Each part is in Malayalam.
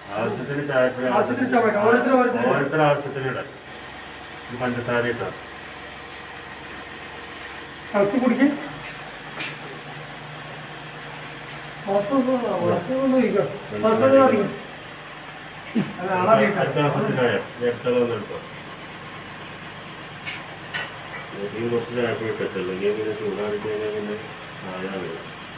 ആവശ്യത്തിന് ചായപ്പൊടി ആവശ്യത്തിന് ഇട്ടാ മതി. ഓരോരുത്തരും ഓരോരുത്തരും. ഓരോരുത്തർ ആവശ്യത്തിന് ഇടാം ഇത് പഞ്ചസാര ഇട്ടാ സൗത്ത് കുടിക്കും മൊത്തം ഇരിക്കും മൊത്തം അറിയും അത് ആളറിയില്ല അടുത്ത ആവശ്യത്തിനായ എട്ടതൊന്നും എടുത്തോ ഈ കുറച്ച് ചായപ്പൊടി ഇട്ടല്ലോ അല്ലെങ്കിൽ പിന്നെ ചൂടാറി കഴിഞ്ഞാൽ പിന്നെ ആയാലോ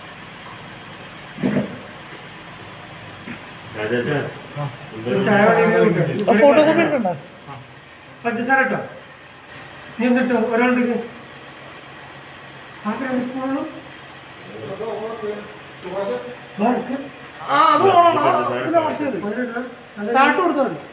രാജേഷേ ഒരു ചായ വേണമെങ്കിൽ ഫോട്ടോ കോപ്പി ഉണ്ടോ പഞ്ചസാര ഇട്ടോ നീ എന്നിട്ടോ ഒരാളുടെ ആകെ രണ്ട് സ്പൂണുള്ളൂ ആ അത് വേണം ആ, ഇത് കുറച്ച് മതി. സ്റ്റാർട്ട് കൊടുത്താൽ മതി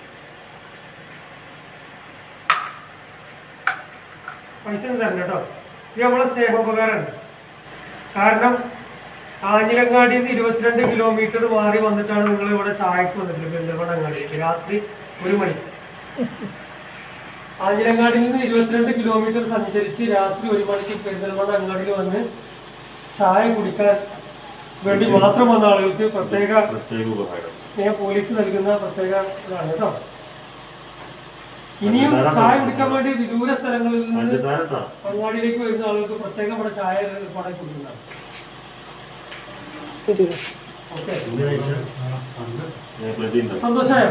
പൈസ ഒന്നും തരണം കേട്ടോ ഇത് നമ്മളെ സ്നേഹോപകാരമാണ് കാരണം കാഞ്ഞിരങ്ങാടിയിൽ നിന്ന് ഇരുപത്തിരണ്ട് കിലോമീറ്റർ മാറി വന്നിട്ടാണ് നിങ്ങൾ ഇവിടെ ചായക്ക് വന്നിട്ടുള്ളത് പെരുന്തൽമണ്ണ അങ്ങാടിയിലേക്ക് രാത്രി ഒരു മണി കാഞ്ഞിരങ്ങാടിയിൽ നിന്ന് ഇരുപത്തിരണ്ട് കിലോമീറ്റർ സഞ്ചരിച്ച് രാത്രി ഒരു മണിക്ക് പെരുന്തൽമണ്ണ അങ്ങാടിയിൽ വന്ന് ചായ കുടിക്കാൻ വേണ്ടി മാത്രം വന്ന ആളുകൾക്ക് പ്രത്യേക പ്രത്യേക ഉപകാരം സ്നേഹ പോലീസ് നൽകുന്ന പ്രത്യേക ഇതാണ് കേട്ടോ ഇനിയും ചായ കുടിക്കാൻ വേണ്ടി വിദൂര സ്ഥലങ്ങളിൽ നിന്ന് പഞ്ചസാര ഇട്ടാ അങ്ങാടിയിലേക്ക് വരുന്ന ആളുകൾക്ക് പ്രത്യേകം ഇവിടെ ചായ പടം കൊടുക്കുന്നതാണ് ഓക്കെ ഇന്ന് കഴിച്ച ഞാൻ പ്രതി ഉണ്ടോ സന്തോഷമായോ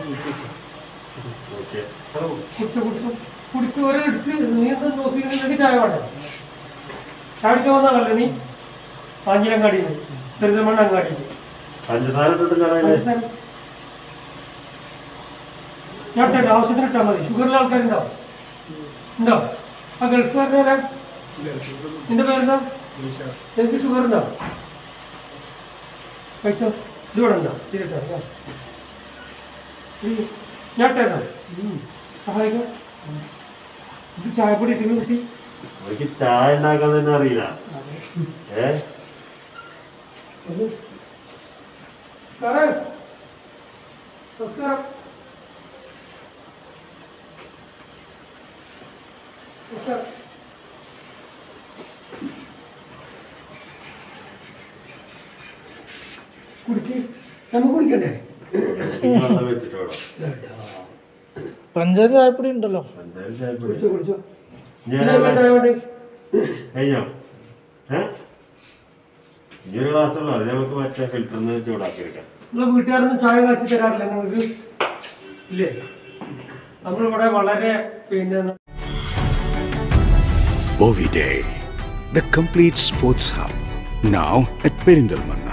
ഓക്കെ കുടിച്ചു കുടിച്ചു കുടിച്ചു ഒരു എടുത്ത് നീ എന്താ നോക്കി നിനക്ക് ചായ വേണ്ടേ ചായ കുടിക്കാൻ വന്നാണല്ലോ നീ കാഞ്ഞിരങ്ങാടിയിൽ നിന്ന് പെരുന്തൽമണ്ണ അങ്ങാടിയിൽ പഞ്ചസാര ഇട്ടിട്ടില്ല ഞാൻ ഇട്ടേക്കാം, ആവശ്യത്തിന് ഇട്ടാൽ മതി ഷുഗറിലെ ആൾക്കാരുണ്ടോ ഉണ്ടോ ആ ഗൾഫുകാരനെ നിന്റെ പേരെന്താ എനിക്ക് ഷുഗർ ഉണ്ടോ കഴിച്ചോ ഇതുകൂടെ ഉണ്ടോ തിരിട്ടോ ഞാൻ ഇട്ടേക്കാം സഹായിക്കാം ഇത് ചായപ്പൊടി ഇട്ടിന് കുട്ടി എനിക്ക് ചായ ഉണ്ടാക്കാൻ തന്നെ അറിയില്ല ഏ അത് സാറേ നമസ്കാരം നമസ്കാരം കുടിക്ക് നമുക്ക് കുടിക്കണ്ടേ ഈ വെള്ളം വെച്ചിട്ട് വേണം പഞ്ചായത്ത് ചായപ്പൊടി ഉണ്ടല്ലോ എന്തായാലും ചായപ്പൊടി കുടിച്ചോ കുടിച്ചോ ഞാൻ ഇതിനൊക്കെ ചായ വേണ്ടേ കഴിഞ്ഞോ ഏ ഇനി ഒരു ഗ്ലാസ് ഉള്ളു അത് നമുക്ക് മറ്റേ ഫിൽറ്ററിൽ നിന്ന് ചൂടാക്കി എടുക്കാം നിങ്ങളെ വീട്ടുകാരൊന്നും ചായ കാച്ചി തരാറില്ല നിങ്ങൾക്ക് ഇല്ലേ നമ്മളിവിടെ വളരെ പിന്നെ Bovi Day, the complete sports hub, now at Perindalmanna.